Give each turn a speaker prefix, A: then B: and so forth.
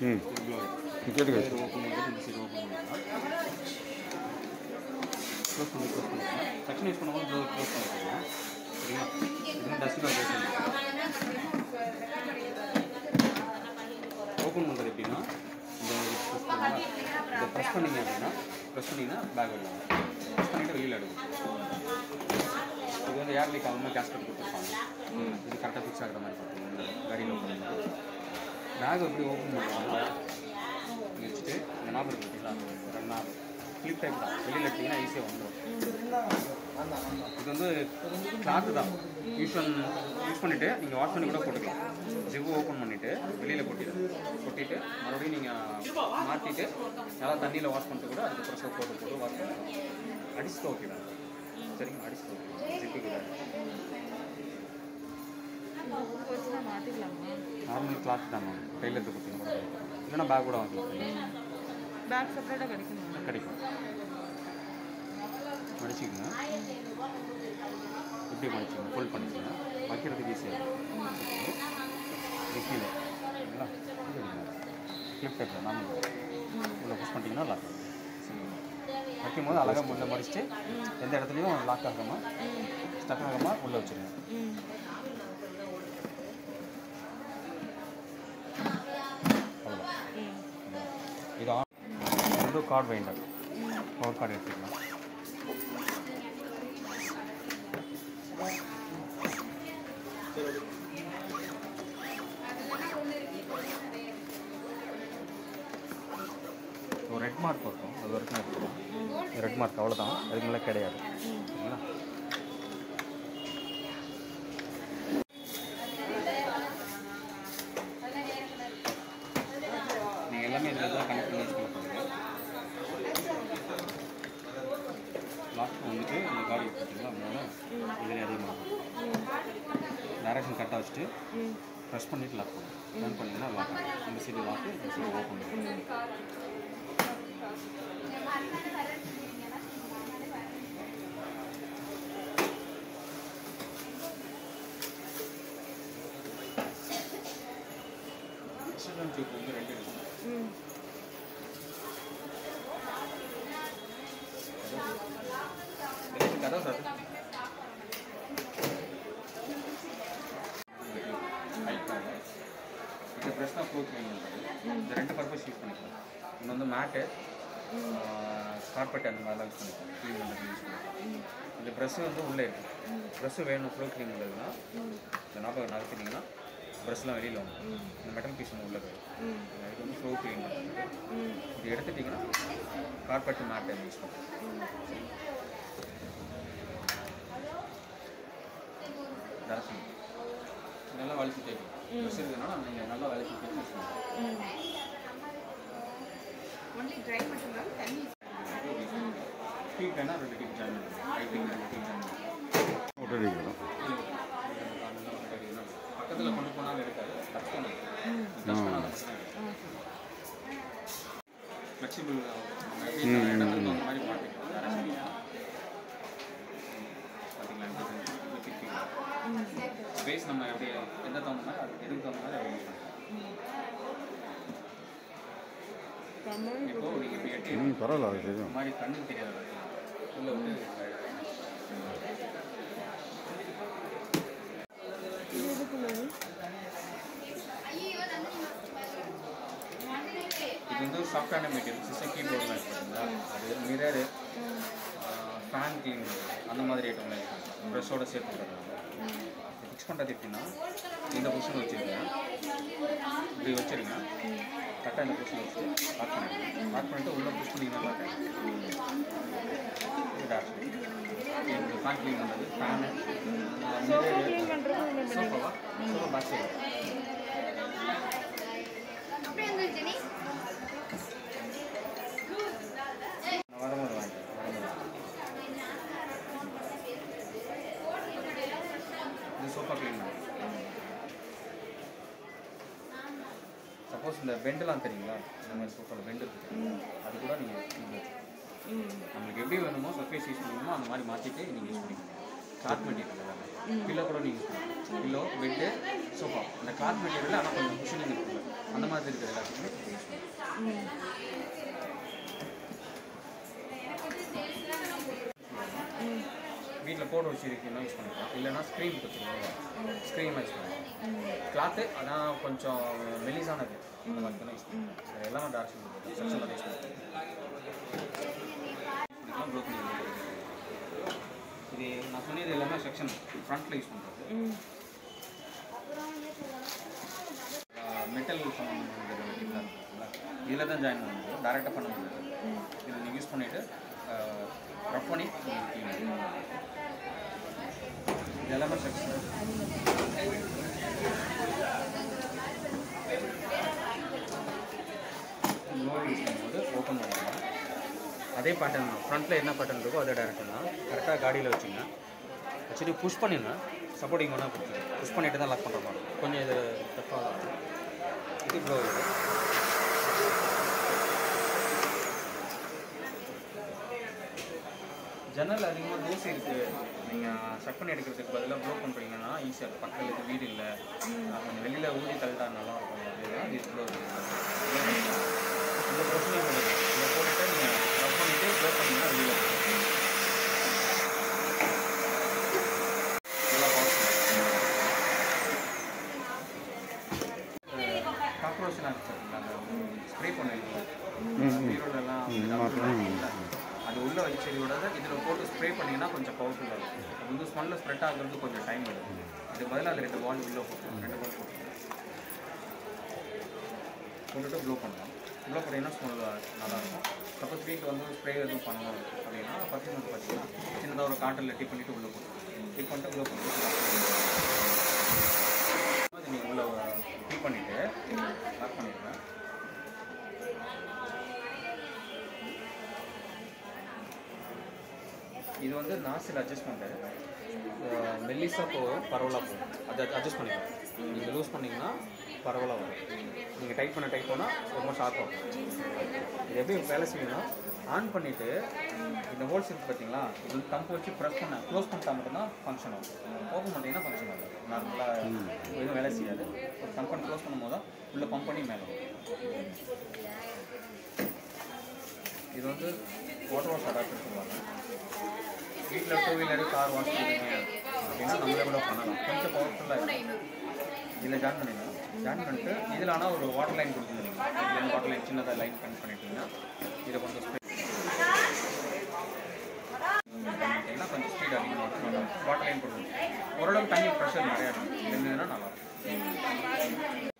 A: ம்
B: இது ப்ளோ
A: கேட்டுக்க
B: இது ஓப்பன் பண்ணிட்டு இந்த சைடு ஓப்பன் பண்ணிக்கலாம் க்ளோஸ் பண்ணி க்ளோஸ் பண்ணிக்கலாம் செக்ஷன் யூஸ் பண்ணும்போது க்ளோஸ் க்ளோஸ் பண்ணிக்கலாம் சரிங்களா இது டஸ்ட் பேக் ஓப்பன் பண்ணுறது எப்படின்னா இந்த ப்ரெஸ் பண்ணுங்களா இதை ப்ரெஸ் பண்ணீங்க அப்படின்னா ப்ரெஸ் பண்ணிங்கன்னா பேக் வெளில ப்ரெஸ் பண்ணிவிட்டு வெளியில் எடுக்கும் இது வந்து ஏர் லீக் ஆகாமல் கேஸ்கட் கொடுத்துருப்பாங்க இது கரெக்டாக ஃபிக்ஸ் ஆகிற மாதிரி பார்த்தீங்கன்னா காடியில் ஓப்பன் பண்ணி பேக் எப்படி ஓப்பன் பண்ணுவாங்க வச்சுட்டு இந்த நாப் இருக்கு பார்த்தீங்களா ரெண்டு நாப் கிளிப் டைப் தான் வெளியில் எடுத்தீங்கன்னா ஈஸியாக வந்துடும் இது வந்து கிளாத்து தான் யூஸ் பண்ண யூஸ் பண்ணிவிட்டு நீங்கள் வாஷ் பண்ணி கூட போட்டுக்கலாம் ஜிப்பு ஓப்பன் பண்ணிவிட்டு வெளியில் கொட்டிடு கொட்டிட்டு மறுபடியும் நீங்கள் மாற்றிட்டு நல்லா தண்ணியில் வாஷ் பண்ணிட்டு கூட அதுக்கு ப்ரெஷர் போட்டு போட்டு வாஷ் பண்ணிக்கலாம் அடிச்சுட்டு ஓகே தான் சரிங்க அடிச்சுட்டு ஓகே ஜிப்புக்கு தான் நார்மல் கிளாத் தான் மேம் கையில் எடுத்து கொடுத்தீங்க கூட இல்லைன்னா பேக் கூட வாங்கிக்கலாம்
C: பேக் செப்பரேட்டாக கிடைக்குமா
B: கிடைக்கும் மடிச்சிக்கங்க இப்படி மடிச்சிக்கங்க ஃபோல்ட் பண்ணிக்கங்க வைக்கிறதுக்கு ஈஸியாக இருக்கும் இது கீழே சரிங்களா கிளிப் டைப்பில் நாம உள்ள புஷ் பண்ணிட்டீங்கன்னா லாக் வைக்கும் போது அழகாக முள்ள மடிச்சுட்டு எந்த இடத்துலையும் லாக் ஆகாமல் ஸ்டக் ஆகாமல் உள்ளே வச்சுருங்க
C: ம்
B: அவ்வளோ
C: ம்
B: இது ஆன் வந்து கார்டு வைண்டர் பவர் கார்டு எடுத்துக்கலாம் ஒரு ரெட் மார்க் இருக்கும் அது வரைக்கும் இருக்கும் ரெட் மார்க் அவ்வளோதான் அதுக்கு மேலே கிடையாது சரிங்களா நீங்கள் எல்லாமே இதில் தான் கனெக்ட் பண்ணி யூஸ் பண்ண போகிறீங்க லாஸ்ட் வந்துட்டு இந்த காடி பார்த்தீங்களா அதனால இதில் அதிகமாகும் டைரக்ஷன் கரெக்டாக வச்சுட்டு
C: ம்
B: ப்ரெஸ் பண்ணிட்டு லாக் பண்ணும் ரன் பண்ணிங்கன்னா லாக் ஆகும் இந்த சைடு லாக்கு இந்த சைடு ஓப்பன் பண்ணும் எக்ஸ்ட்ரா டியூப் வந்து ரெண்டு இருக்கு
C: ம்
B: எனக்கு கதை சார் இது ப்ரெஸ் தான் ப்ரூவ் க்ளீன் பண்ணுறது இந்த ரெண்டு பர்பஸ் யூஸ் பண்ணிக்கலாம் இன்னும் வந்து மேட்டு கார்பெட் அந்த மாதிரிலாம் யூஸ் பண்ணிக்கலாம் க்ளீன் பண்ணுறது யூஸ் பண்ணிக்கலாம் இந்த ப்ரெஸ்ஸு வந்து உள்ளே இருக்கு ப்ரெஸ்ஸு வேணும் ப்ரூவ் க்ளீன் பண்ணுறதுனா இந்த ஞாபகம் நகர்த்தினீங்கன்னா ப்ரெஸ்லாம் வெளியில் வரும் இந்த மெட்டல் பீஸ் ஒன்று உள்ளது
C: ம்
B: அதுக்கு வந்து ப்ரூவ் க்ளீன் பண்ணுறது
C: ம்
B: இது எடுத்துட்டிங்கன்னா கார்பெட் மேட்டை யூஸ் பண்ணுறது டேரக்ஷன் நல்லா வலிச்சு தேய்க்கும் ப்ரெஸ் இருக்குதுன்னா நீங்கள் நல்லா வலிச்சு தேய்ச்சி யூஸ் பண்ணலாம்
C: ம்
D: ஒன்லி ட்ரை மட்டும்தான் தண்ணி
B: டீ வேணால் ரெண்டு டீ ஜாயின் பண்ணுங்க டைப்பிங் ரெண்டு டீ ஜாயின் பண்ணுங்க
A: ஒட்டடிக்கிறோம்
B: பக்கத்தில் கொண்டு போனாலும் இருக்காது டச் பண்ணணும் டச் பண்ணால் மட்டும் ஃப்ளெக்சிபிள் இடத்துக்கு அந்த மாதிரி மாட்டிக்கலாம் டேரக்ஷன் பார்த்தீங்களா ஸ்பேஸ் நம்ம எப்படி எந்த தகுந்த மாதிரி அது எதுக்கு தகுந்த மாதிரி அதை யூஸ் பண்ணலாம்
C: தமிழ்
B: இப்போ நீங்கள் இப்படி எட்டி
A: ம் பரவாயில்ல அது
B: இந்த
A: தெரியும்
B: மாதிரி கண்ணுக்கு தெரியாது உள்ள வந்து
C: இது எதுக்குள்ளது
B: இது வந்து சாஃப்ட்வேர் மெட்டீரியல் சிஸ்டம் கீபோர்டில் இருக்குங்களா அது மிரரு ஃபேன் கிளீன் அந்த மாதிரி ஐட்டம்லாம் இருக்கு ப்ரெஷ்ஷோட சேர்த்து ஃபிக்ஸ் பண்ணுறது எப்படின்னா இந்த பொசிஷன் வச்சுருக்கேன் இப்படி வச்சுருங்க கரெக்டாக இந்த பொசிஷன் வச்சு லாக் பண்ணிடுங்க லாக் பண்ணிட்டு உள்ளே புஷ் பண்ணிங்கன்னா லாக் ஆகிடும் இது டேஷ் இது ஃபேன் க்ளீன் பண்ணுறது ஃபேனு
C: க்ளீன் பண்ணுறது உள்ள
B: சோஃபாவா சோஃபா பேக் சைடு
D: அப்படியே இருந்துச்சு நீ
B: நான் வரும்போது வாங்கிக்கிறேன் வரும்போது இது சோஃபா க்ளீன் பண்ணுறது சப்போஸ் இந்த பெண்டெல்லாம் தெரியுங்களா இந்த மாதிரி சோஃபாவில் பெண்ட் இருக்கு அது கூட நீங்கள் யூஸ்
C: ம்
B: நம்மளுக்கு எப்படி வேணுமோ சர்ஃபேஸ் யூஸ் பண்ணணுமோ அந்த மாதிரி மாற்றிட்டு நீங்கள் யூஸ் பண்ணிக்கலாம் கிளாத் மெட்டீரியல் எல்லாமே பில்லோ கூட நீங்கள் யூஸ் பண்ணலாம் பில்லோ பெட்டு சோஃபா அந்த கிளாத் மெட்டீரியல் ஆனால் கொஞ்சம் குஷனிங் இருக்குல்ல அந்த மாதிரி இருக்கிற எல்லாத்துக்குமே யூஸ் பண்ணலாம் வீட்டில் போட்டு வச்சுருக்கீங்கன்னா யூஸ் பண்ணிக்கலாம் இல்லைன்னா ஸ்க்ரீன் வச்சுருக்கீங்க ஸ்க்ரீன் யூஸ் பண்ணலாம் கிளாத்து அதான் கொஞ்சம் மெலிசானது அந்த மாதிரி யூஸ் பண்ணலாம் அது எல்லாமே டார்க் செக்ஷன் யூஸ் பண்ணலாம் ப்ளோ பண்ணி இது நான் சொன்னது எல்லாமே செக்ஷன் ஃப்ரண்ட்டில் யூஸ் பண்ணுறது மெட்டல் சம்மந்தமாக இதில் தான் ஜாயின் பண்ண முடியும் டேரெக்டாக பண்ண முடியாது இதை நீங்கள் யூஸ் பண்ணிவிட்டு ரஃப் பண்ணி clean பண்ணணும். இது எல்லாமே செக்ஷன் லோடு யூஸ் பண்ணும்போது ஓப்பன் பண்ணலாம் அதே பேட்டர்ன் தான் ஃப்ரண்ட்டில் என்ன பேட்டர்ன் இருக்கோ அதே டேரக்ஷன் தான் கரெக்டாக காடியில் வச்சுங்க வச்சுட்டு புஷ் பண்ணிடுங்க சப்போர்ட்டிங் பண்ணால் கொடுத்துருங்க புஷ் பண்ணிட்டு தான் லாக் பண்ணுற மாதிரி இருக்கும். கொஞ்சம் இது டஃப்பாக இருக்கும் இது ப்ளோ இது ஜன்னல் அதிகமாக தூசி இருக்குது நீங்கள் செக் பண்ணி எடுக்கிறதுக்கு பதிலாக ப்ளோ பண்ணுறீங்கன்னா ஈஸியாக இருக்கும் பக்கத்தில் இது வீடு இல்லை நான் கொஞ்சம் வெளியில் ஊதி தள்ளிட்டா நல்லா இருக்கும் அப்படின்னா இது ப்ளோ இந்த பிரச்சனை போடுது இதை போட்டுட்டு நீங்கள் ரப் பண்ணிவிட்டு ப்ளோ பண்ணிங்கன்னா வெளியில் வரும். நல்லா காக்ரோச்லாம் இருக்கு பார்த்தீங்களா அந்த ஸ்ப்ரே பண்ணுவீங்க பீரோலெல்லாம் அது உள்ள வச்ச செடியோட இதில் போட்டு ஸ்ப்ரே பண்ணிங்கன்னா கொஞ்சம் பவர்ஃபுல்லாக இருக்கும் அது வந்து ஸ்மெல்லில் ஸ்ப்ரெட் ஆகுறது கொஞ்சம் டைம் எடுக்கும் அதுக்கு பதிலாக அது ரெண்டு பால் உள்ள போட்டு ரெண்டு பால் போட்டு போட்டுட்டு ப்ளோ பண்ணலாம் ப்ளோ பண்ணிங்கன்னா ஸ்மெல் நல்லாயிருக்கும் சப்போஸ் வீட்டில் வந்து ஸ்ப்ரே எதுவும் பண்ணணும் அப்படின்னா பத்து வந்து பார்த்தீங்கன்னா சின்னதாக ஒரு காட்டனில் டிப் பண்ணிவிட்டு உள்ளே போட்டு டிப் பண்ணிட்டு ப்ளோ பண்ணிட்டு அது நீங்கள் உள்ள டிப் பண்ணிவிட்டு லாக் பண்ணிடுங்க இது வந்து நாசில் அட்ஜஸ்ட்மெண்ட்டு மெல்லிஸாக போகும் பரவலாக போகும் அதை அட்ஜஸ்ட் பண்ணிக்கலாம் நீங்கள் லூஸ் பண்ணிங்கன்னா பரவலாக வரும் நீங்கள் டைட் பண்ண டைட் பண்ணால் ரொம்ப ஷார்ப்பாக இருக்கும் இது எப்படி வேலை செய்யணும்னா ஆன் பண்ணிவிட்டு இந்த ஹோல்ஸ் இருக்குது பார்த்தீங்களா இது வந்து தம்பு வச்சு ப்ரெஸ் பண்ண க்ளோஸ் பண்ணிட்டா மட்டும்தான் ஃபங்க்ஷன் ஆகும் ஓப்பன் பண்ணிங்கன்னா ஃபங்க்ஷன் ஆகும் நார்மலாக எதுவும் வேலை செய்யாது ஒரு தம்பு பண்ணி க்ளோஸ் பண்ணும்போது தான் உள்ளே பம்ப் பண்ணி மேலே வரும் இது வந்து வாட்டர் வாஷ் அடாப்டர் சொல்லுவாங்க வீட்டில் டூ வீலரு கார் வாஷ் பண்ணுறீங்க அப்படின்னா நம்மளே கூட பண்ணலாம் கொஞ்சம் பவர்ஃபுல்லாக இருக்கும் இதில் ஜாயின் பண்ணிடலாம் ஜாயின் பண்ணிட்டு இதில் ஆனால் ஒரு வாட்டர் லைன் கொடுத்துருந்தீங்க இதில் வாட்டர் லைன் சின்னதாக லைன் கனெக்ட் பண்ணிட்டீங்கன்னா இதை கொஞ்சம் ஸ்ப்ரே பண்ணிட்டீங்கன்னா கொஞ்சம் ஸ்பீட் அதிகமாக இருக்கும் நல்லா வாட்டர் லைன் கொடுக்கணும் ஓரளவுக்கு தண்ணி ப்ரெஷர் நிறையா இருக்கும் இருந்ததுன்னா நல்லா இருக்கும்